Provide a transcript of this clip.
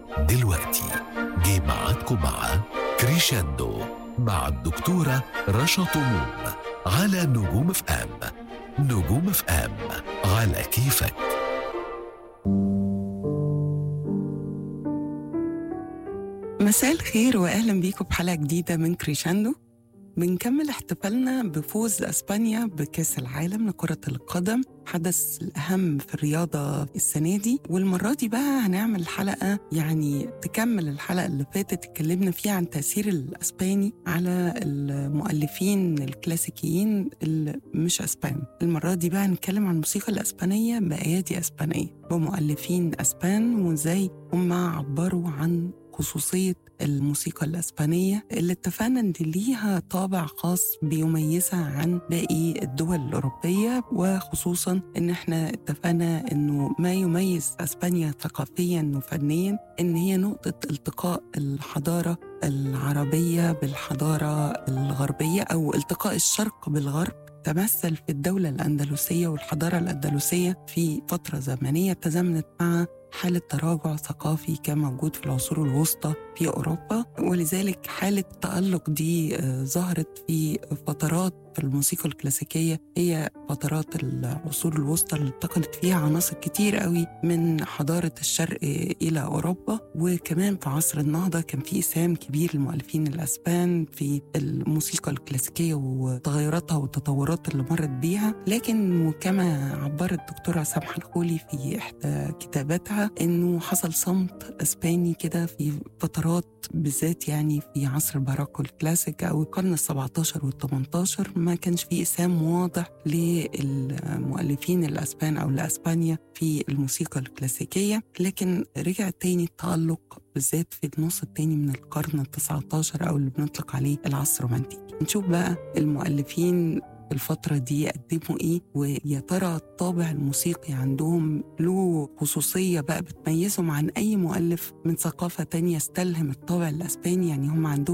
دلوقتي جه ميعادكم مع كريشاندو مع الدكتورة رشا طموم على نجوم اف ام نجوم اف ام على كيفك مساء الخير واهلا بيكم بحلقه جديده من كريشاندو بنكمل احتفالنا بفوز اسبانيا بكاس العالم لكره القدم حدث الاهم في الرياضه السنه دي والمره دي بقى هنعمل حلقه يعني تكمل الحلقه اللي فاتت اتكلمنا فيها عن تاثير الاسباني على المؤلفين الكلاسيكيين اللي مش اسبان المره دي بقى هنتكلم عن الموسيقى الاسبانيه بايادي اسبانيه بمؤلفين اسبان وازاي هم عبروا عن خصوصية الموسيقى الأسبانية اللي اتفقنا إن ليها طابع خاص بيميزها عن باقي الدول الأوروبية وخصوصا إن إحنا اتفقنا إنه ما يميز أسبانيا ثقافيا وفنيا إن هي نقطة التقاء الحضارة العربية بالحضارة الغربية أو التقاء الشرق بالغرب تمثل في الدولة الأندلسية والحضارة الأندلسية في فترة زمنية تزامنت مع حالة تراجع ثقافي كان موجود في العصور الوسطى في أوروبا ولذلك حالة التألق دي ظهرت في فترات في الموسيقى الكلاسيكية هي فترات العصور الوسطى اللي انتقلت فيها عناصر كتير قوي من حضارة الشرق إلى أوروبا وكمان في عصر النهضة كان في إسهام كبير للمؤلفين الأسبان في الموسيقى الكلاسيكية وتغيراتها والتطورات اللي مرت بيها لكن كما عبرت الدكتورة سامحة الخولي في إحدى كتاباتها إنه حصل صمت أسباني كده في فترات بالذات يعني في عصر الباروكو الكلاسيك أو القرن ال 17 وال 18 ما كانش في إسهام واضح للمؤلفين الأسبان أو لأسبانيا في الموسيقى الكلاسيكية لكن رجع تاني التألق بالذات في النص التاني من القرن ال 19 أو اللي بنطلق عليه العصر الرومانتيكي نشوف بقى المؤلفين الفترة دي قدموا إيه ويا ترى الطابع الموسيقي عندهم له خصوصية بقى بتميزهم عن أي مؤلف من ثقافة تانية استلهم الطابع الأسباني يعني هم عندهم